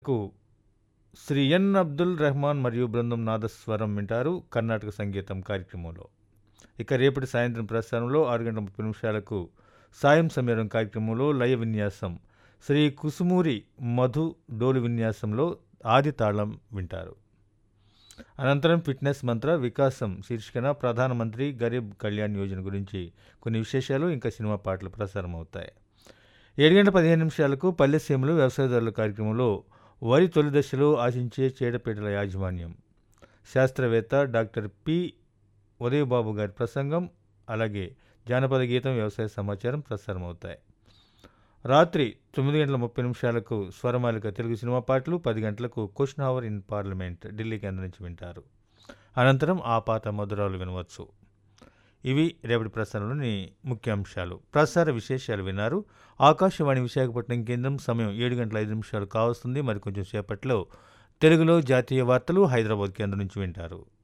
కు శ్రీ ఎన్ అబ్దుల్ రెహమాన్ మరియు బృందం నాదస్వరం వింటారు కర్ణాటక సంగీతం కార్యక్రమంలో ఇక రేపటి సాయంత్రం ప్రసారంలో ఆరు గంటల ముప్పై నిమిషాలకు సాయం సమీరం కార్యక్రమంలో లయ విన్యాసం శ్రీ కుసుమూరి మధు డోలు విన్యాసంలో ఆది తాళం వింటారు అనంతరం ఫిట్నెస్ మంత్ర వికాసం శీర్షికన ప్రధానమంత్రి గరీబ్ కళ్యాణ్ యోజన గురించి కొన్ని విశేషాలు ఇంకా సినిమా పాటలు ప్రసారం అవుతాయి ఏడు గంటల పదిహేను నిమిషాలకు పల్లెసీమలు వ్యవసాయదారుల కార్యక్రమంలో వరి తొలి దశలో ఆశించే చీడపీడల యాజమాన్యం శాస్త్రవేత్త డాక్టర్ పి ఉదయబాబు గారి ప్రసంగం అలాగే జానపద గీతం వ్యవసాయ సమాచారం ప్రసారం అవుతాయి రాత్రి తొమ్మిది గంటల ముప్పై నిమిషాలకు స్వరమాలిక తెలుగు సినిమా పాటలు పది గంటలకు question hour in parliament Delhi కేంద్రం నుంచి వింటారు అనంతరం ఆ పాత మధురాలు వినవచ్చు ఇవి రేపటి ప్రసారంలోని ముఖ్యాంశాలు ప్రసార విశేషాలు విన్నారు ఆకాశవాణి విశాఖపట్నం కేంద్రం సమయం ఏడు గంటల ఐదు నిమిషాలు కావస్తుంది మరి కొంచెం సేపట్లో తెలుగులో జాతీయ వార్తలు హైదరాబాద్ కేంద్రం నుంచి వింటారు